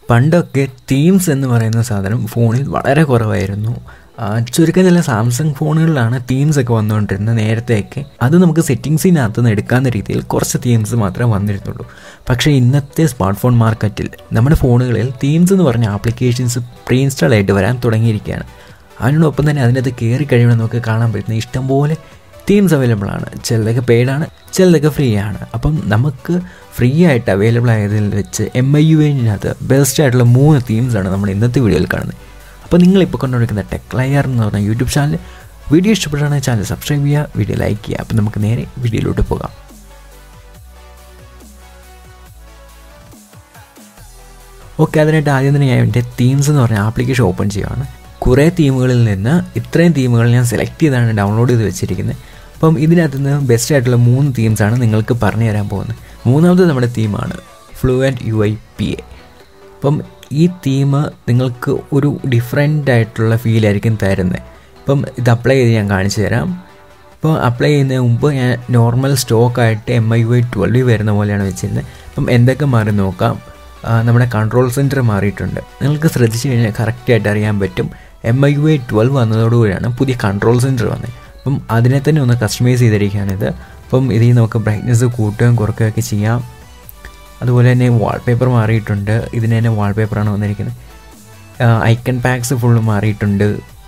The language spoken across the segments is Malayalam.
പണ്ടൊക്കെ തീംസ് എന്ന് പറയുന്ന സാധനം ഫോണിൽ വളരെ കുറവായിരുന്നു ആ, ചുരുക്കം ചില സാംസങ് ഫോണുകളിലാണ് തീംസ് ഒക്കെ വന്നുകൊണ്ടിരുന്നത് നേരത്തെയൊക്കെ അത് നമുക്ക് സെറ്റിങ്സിനകത്ത് നിന്ന് എടുക്കാവുന്ന രീതിയിൽ കുറച്ച് തീംസ് മാത്രമേ വന്നിരുന്നുള്ളൂ പക്ഷേ ഇന്നത്തെ സ്മാർട്ട് ഫോൺ മാർക്കറ്റിൽ നമ്മുടെ ഫോണുകളിൽ തീംസ് എന്ന് പറഞ്ഞ ആപ്ലിക്കേഷൻസ് പ്രീ ഇൻസ്റ്റാൾ ആയിട്ട് വരാൻ തുടങ്ങിയിരിക്കുകയാണ് അതിനോടൊപ്പം തന്നെ അതിനകത്ത് കയറി കഴിയുമ്പോൾ നമുക്ക് കാണാൻ പറ്റുന്ന ഇഷ്ടംപോലെ തീംസ് അവൈലബിൾ ആണ് ചിലതൊക്കെ പെയ്ഡാണ് ചിലതൊക്കെ ഫ്രീ ആണ് അപ്പം നമുക്ക് ഫ്രീ ആയിട്ട് അവൈലബിൾ ആയതിൽ വെച്ച് എം ഐ യു എനിനകത്ത് ബെസ്റ്റ് ആയിട്ടുള്ള മൂന്ന് തീംസാണ് നമ്മൾ ഇന്നത്തെ വീഡിയോയിൽ കാണുന്നത് അപ്പോൾ നിങ്ങളിപ്പോൾ കൊണ്ടുവന്നിരിക്കുന്ന ടെക് ലയർ എന്ന് പറഞ്ഞ യൂട്യൂബ് ചാനൽ വീഡിയോ ഇഷ്ടപ്പെടുകയാണെങ്കിൽ ചാനൽ സബ്സ്ക്രൈബ് ചെയ്യുക വീഡിയോ ലൈക്ക് ചെയ്യുക അപ്പോൾ നമുക്ക് നേരെ വീഡിയോയിലോട്ട് പോകാം ഓക്കെ അതിനായിട്ട് ആദ്യം തന്നെ ഞാൻ എൻ്റെ തീംസ് എന്ന് പറഞ്ഞ ആപ്ലിക്കേഷൻ ഓപ്പൺ ചെയ്യുകയാണ് കുറേ തീമുകളിൽ നിന്ന് ഇത്രയും തീമുകൾ ഞാൻ സെലക്ട് ചെയ്താണ് ഡൗൺലോഡ് ചെയ്ത് വെച്ചിരിക്കുന്നത് അപ്പം ഇതിനകത്ത് നിന്ന് ബെസ്റ്റ് ആയിട്ടുള്ള മൂന്ന് തീംസാണ് നിങ്ങൾക്ക് പറഞ്ഞു തരാൻ പോകുന്നത് മൂന്നാമത് നമ്മുടെ തീമാണ് fluent U I P A അപ്പം ഈ തീം നിങ്ങൾക്ക് ഒരു ഡിഫറെൻ്റ് ആയിട്ടുള്ള ഫീൽ ആയിരിക്കും തരുന്നത് ഇപ്പം ഇത് അപ്ലൈ ചെയ്ത് ഞാൻ കാണിച്ചു തരാം ഇപ്പോൾ അപ്ലൈ ചെയ്യുന്നതിന് മുമ്പ് ഞാൻ നോർമൽ സ്റ്റോക്കായിട്ട് M I U I twelve വരുന്ന പോലെയാണ് വെച്ചിരുന്നത് അപ്പം എന്തൊക്കെ മാറി നോക്കാം ആ, നമ്മുടെ കൺട്രോൾ സെൻറ്റർ മാറിയിട്ടുണ്ട് നിങ്ങൾക്ക് ശ്രദ്ധിച്ചു കഴിഞ്ഞാൽ കറക്റ്റായിട്ട് അറിയാൻ പറ്റും M I U I twelve വന്നതോടുകൂടിയാണ് പുതിയ കൺട്രോൾ സെൻറ്റർ വന്നത് അപ്പം അതിനെ തന്നെ ഒന്ന് കസ്റ്റമൈസ് ചെയ്തിരിക്കുകയാണിത് അപ്പം ഇതിൽ നമുക്ക് ബ്രൈറ്റ്നസ് കൂട്ടുകയും കുറയ്ക്കുകയൊക്കെ ചെയ്യാം അതുപോലെ തന്നെ വാൾപേപ്പർ മാറിയിട്ടുണ്ട് ഇതിന് തന്നെ വാൾപേപ്പറാണ് വന്നിരിക്കുന്നത് ഐക്കൺ പാക്സ് ഫുള്ള് മാറിയിട്ടുണ്ട്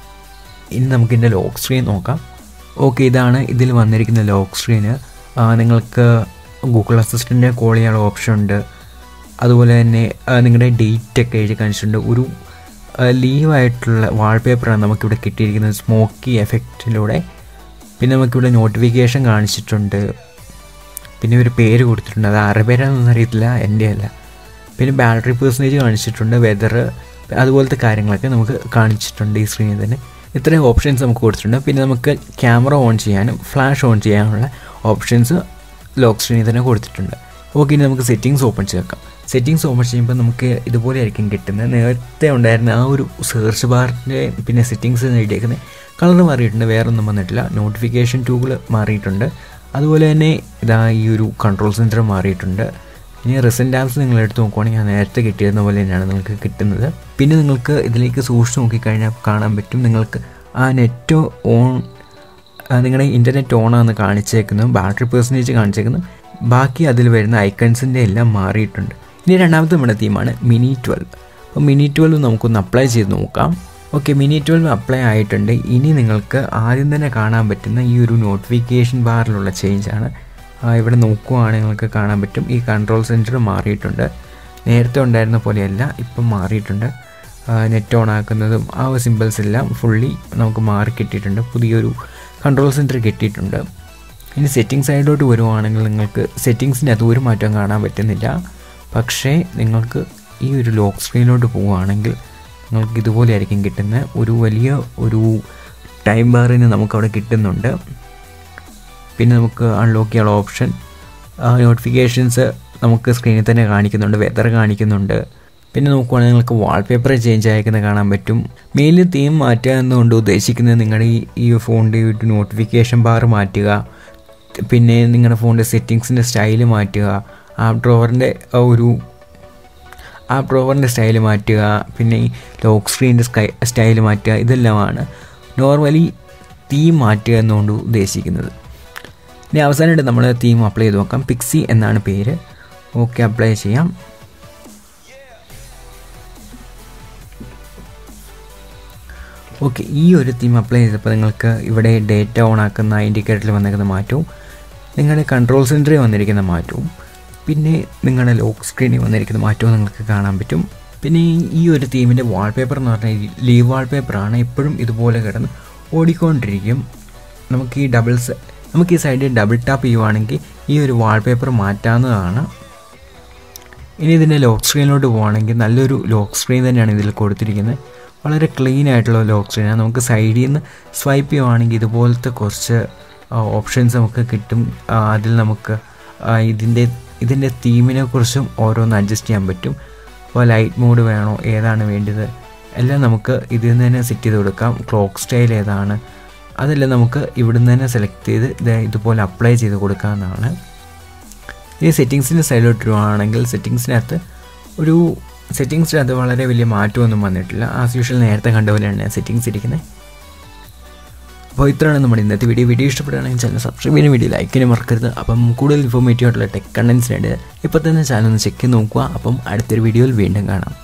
ഇനി നമുക്ക് ഇതിൻ്റെ ലോക്ക് സ്ക്രീൻ നോക്കാം ഓക്കെ ഇതാണ് ഇതിൽ വന്നിരിക്കുന്ന ലോക്ക് സ്ക്രീന് നിങ്ങൾക്ക് ഗൂഗിൾ അസിസ്റ്റൻറ്റ് കോൾ ചെയ്യാനുള്ള ഓപ്ഷൻ ഉണ്ട് അതുപോലെ തന്നെ ആ, നിങ്ങളുടെ ഡേറ്റ് ഒക്കെ എഴുതി കാണിച്ചിട്ടുണ്ട് ഒരു ലീവായിട്ടുള്ള വാൾപേപ്പറാണ് നമുക്കിവിടെ കിട്ടിയിരിക്കുന്നത് സ്മോക്കി എഫക്റ്റിലൂടെ പിന്നെ നമുക്കിവിടെ നോട്ടിഫിക്കേഷൻ കാണിച്ചിട്ടുണ്ട് പിന്നെ ഒരു പേര് കൊടുത്തിട്ടുണ്ട് അത് ആരുടെ പേരാണെന്നൊന്നും അറിയത്തില്ല എൻ്റെ അല്ല പിന്നെ ബാറ്ററി പെർസെൻറ്റേജ് കാണിച്ചിട്ടുണ്ട് വെതർ അതുപോലത്തെ കാര്യങ്ങളൊക്കെ നമുക്ക് കാണിച്ചിട്ടുണ്ട് ഈ സ്ക്രീനിൽ തന്നെ ഇത്രയും ഓപ്ഷൻസ് നമുക്ക് കൊടുത്തിട്ടുണ്ട് പിന്നെ നമുക്ക് ക്യാമറ ഓൺ ചെയ്യാനും ഫ്ലാഷ് ഓൺ ചെയ്യാനുള്ള ഓപ്ഷൻസ് ലോക്ക് സ്ക്രീനിൽ തന്നെ കൊടുത്തിട്ടുണ്ട് ഓക്കെ ഇനി നമുക്ക് സെറ്റിങ്സ് ഓപ്പൺ ചെയ്തേക്കാം സെറ്റിങ്സ് ഓപ്പൺ ചെയ്യുമ്പോൾ നമുക്ക് ഇതുപോലെ ആയിരിക്കും കിട്ടുന്നത് നേരത്തെ ഉണ്ടായിരുന്ന ആ ഒരു സെർച്ച് ബാറിൻ്റെ പിന്നെ സെറ്റിങ്സ് നേടിയേക്കുന്നത് കളർ മാറിയിട്ടുണ്ട് വേറെ ഒന്നും വന്നിട്ടില്ല നോട്ടിഫിക്കേഷൻ ടൂകൾ മാറിയിട്ടുണ്ട് അതുപോലെ തന്നെ ഇതാ ഈ ഒരു കൺട്രോൾ സെൻറ്റർ മാറിയിട്ടുണ്ട് ഇനി റിസൻറ്റ് ആപ്സ് നിങ്ങൾ എടുത്ത് നോക്കുവാണെങ്കിൽ ഞാൻ നേരത്തെ കിട്ടിയിരുന്ന പോലെ തന്നെയാണ് നിങ്ങൾക്ക് കിട്ടുന്നത് പിന്നെ നിങ്ങൾക്ക് ഇതിലേക്ക് സൂക്ഷിച്ച് നോക്കിക്കഴിഞ്ഞാൽ കാണാൻ പറ്റും നിങ്ങൾക്ക് ആ നെറ്റ് ഓൺ നിങ്ങളുടെ ഇൻ്റർനെറ്റ് ഓണാന്ന് കാണിച്ചേക്കുന്നു ബാറ്ററി പെർസെൻറ്റേജ് കാണിച്ചേക്കുന്നു ബാക്കി അതിൽ വരുന്ന ഐക്കൺസിൻ്റെ എല്ലാം മാറിയിട്ടുണ്ട് ഇനി രണ്ടാമത്തെ നമ്മുടെ തീമാണ് മിനി ട്വൽവ് അപ്പോൾ മിനി ട്വൽവ് നമുക്കൊന്ന് അപ്ലൈ ചെയ്ത് നോക്കാം ഓക്കെ മിനി ട്വൽവ് അപ്ലൈ ആയിട്ടുണ്ട് ഇനി നിങ്ങൾക്ക് ആദ്യം തന്നെ കാണാൻ പറ്റുന്ന ഈ ഒരു നോട്ടിഫിക്കേഷൻ ബാറിലുള്ള ചേഞ്ചാണ് ഇവിടെ നോക്കുവാണെങ്കിൽ നിങ്ങൾക്ക് കാണാൻ പറ്റും ഈ കൺട്രോൾ സെൻറ്റർ മാറിയിട്ടുണ്ട് നേരത്തെ ഉണ്ടായിരുന്ന പോലെയല്ല ഇപ്പം മാറിയിട്ടുണ്ട് നെറ്റ് ഓൺ ആക്കുന്നതും ആ സിമ്പിൾസ് എല്ലാം ഫുള്ളി നമുക്ക് മാറി കിട്ടിയിട്ടുണ്ട് പുതിയൊരു കൺട്രോൾ സെൻറ്റർ കിട്ടിയിട്ടുണ്ട് ഇനി സെറ്റിംഗ് സൈഡിലോട്ട് വരുവാണെങ്കിൽ നിങ്ങൾക്ക് സെറ്റിങ്സിനകത്ത് ഒരു മാറ്റം കാണാൻ പറ്റുന്നില്ല പക്ഷേ നിങ്ങൾക്ക് ഈ ഒരു ലോക്ക് സ്ക്രീനിലോട്ട് പോവുകയാണെങ്കിൽ നിങ്ങൾക്ക് ഇതുപോലെ ആയിരിക്കും കിട്ടുന്ന ഒരു വലിയ ഒരു ടൈം ബാറിന് നമുക്കവിടെ കിട്ടുന്നുണ്ട് പിന്നെ നമുക്ക് അൺലോക്ക് ചെയ്യാനുള്ള ഓപ്ഷൻ നോട്ടിഫിക്കേഷൻസ് നമുക്ക് സ്ക്രീനിൽ തന്നെ കാണിക്കുന്നുണ്ട് വെതർ കാണിക്കുന്നുണ്ട് പിന്നെ നോക്കുവാണെങ്കിൽ നിങ്ങൾക്ക് വാൾപേപ്പർ ചേഞ്ച് അയക്കുന്നത് കാണാൻ പറ്റും മെയിലിൽ തീം മാറ്റുക എന്നുകൊണ്ട് ഉദ്ദേശിക്കുന്നത് നിങ്ങളുടെ ഈ ഈ ഫോണിൻ്റെ ഒരു നോട്ടിഫിക്കേഷൻ ബാർ മാറ്റുക പിന്നെ നിങ്ങളുടെ ഫോണിൻ്റെ സെറ്റിങ്സിൻ്റെ സ്റ്റൈല് മാറ്റുക ആപ്പ് ഡ്രോവറിൻ്റെ ഒരു ആപ്പ് ഡ്രോവറിൻ്റെ സ്റ്റൈൽ മാറ്റുക പിന്നെ ഈ ലോക്ക് സ്ക്രീനിൻ്റെ സ്കൈ സ്റ്റൈൽ മാറ്റുക ഇതെല്ലാമാണ് നോർമലി തീം മാറ്റുക എന്നുകൊണ്ട് ഉദ്ദേശിക്കുന്നത് ഇനി അവസാനമായിട്ട് നമ്മൾ തീം അപ്ലൈ ചെയ്ത് നോക്കാം പിക്സി എന്നാണ് പേര് ഓക്കെ അപ്ലൈ ചെയ്യാം ഓക്കെ ഈ ഒരു തീം അപ്ലൈ ചെയ്തപ്പോൾ നിങ്ങൾക്ക് ഇവിടെ ഡേറ്റ ഓൺ ആക്കുന്ന ഇൻഡിക്കേറ്ററിൽ വന്നിരിക്കുന്ന മാറ്റവും നിങ്ങളുടെ കൺട്രോൾ സെൻറ്ററിൽ വന്നിരിക്കുന്ന മാറ്റവും പിന്നെ നിങ്ങളുടെ ലോക്ക് സ്ക്രീനിൽ വന്നിരിക്കുന്ന മാറ്റവും നിങ്ങൾക്ക് കാണാൻ പറ്റും പിന്നെ ഈ- ഈ ഒരു തീമിൻ്റെ വാൾപേപ്പർ എന്ന് പറഞ്ഞാൽ ലീവ് വാൾപേപ്പറാണ് എപ്പോഴും ഇതുപോലെ കിടന്ന് ഓടിക്കൊണ്ടിരിക്കും നമുക്ക് ഈ ഡബിൾസ് നമുക്ക് ഈ സൈഡിൽ ഡബിൾ ടാപ്പ് ചെയ്യുവാണെങ്കിൽ ഈ ഒരു വാൾപേപ്പർ മാറ്റാവുന്നതാണ് ഇനി ഇതിൻ്റെ ലോക്ക് സ്ക്രീനിലോട്ട് പോവുകയാണെങ്കിൽ നല്ലൊരു ലോക്ക് സ്ക്രീൻ തന്നെയാണ് ഇതിൽ കൊടുത്തിരിക്കുന്നത് വളരെ ക്ലീൻ ആയിട്ടുള്ള ലോക്ക് സ്ക്രീനാണ് നമുക്ക് സൈഡിൽ നിന്ന് സ്വൈപ്പ് ചെയ്യുവാണെങ്കിൽ ഇതുപോലത്തെ കുറച്ച് ഓപ്ഷൻസ് നമുക്ക് കിട്ടും ആ, അതിൽ നമുക്ക് ആ, ഇതിൻ്റെ ഇതിൻ്റെ തീമിനെ കുറിച്ചും ഓരോന്ന് അഡ്ജസ്റ്റ് ചെയ്യാൻ പറ്റും അപ്പോൾ ലൈറ്റ് മോഡ് വേണോ ഏതാണ് വേണ്ടത് എല്ലാം നമുക്ക് ഇതിൽ നിന്ന് തന്നെ സെറ്റ് ചെയ്ത് കൊടുക്കാം ക്ലോക്ക് സ്റ്റൈൽ ഏതാണ് അതെല്ലാം നമുക്ക് ഇവിടുന്ന് തന്നെ സെലക്ട് ചെയ്ത് ദേ ഇതുപോലെ അപ്ലൈ ചെയ്ത് കൊടുക്കാവുന്നതാണ് ഈ സെറ്റിങ്സിൻ്റെ സൈഡിലോട്ട് വരുവാണെങ്കിൽ സെറ്റിങ്സിനകത്ത് ഒരു സെറ്റിങ്സിനകത്ത് വളരെ വലിയ മാറ്റമൊന്നും വന്നിട്ടില്ല ആസ് യൂഷ്വൽ നേരത്തെ കണ്ട പോലെയാണ് സെറ്റിങ്സ് ഇരിക്കുന്നത് അപ്പോൾ ഇത്രയാണ് നമ്മുടെ ഇന്നത്തെ വീഡിയോ വീഡിയോ ഇഷ്ടപ്പെടുകയാണെങ്കിൽ ചാനൽ സബ്സ്ക്രൈബ് ചെയ്യാൻ വീഡിയോ ലൈക്ക് ചെയ്യാൻ മറക്കരുത് അപ്പം കൂടുതൽ ഇൻഫോർമേറ്റീവ് ആയിട്ടുള്ള ടെക് കണ്ടൻസിനായിട്ട് ഇപ്പോൾ തന്നെ ചാനൽ ഒന്ന് ചെക്ക് ചെയ്ത് നോക്കുക അപ്പം അടുത്തൊരു വീഡിയോയിൽ വീണ്ടും കാണാം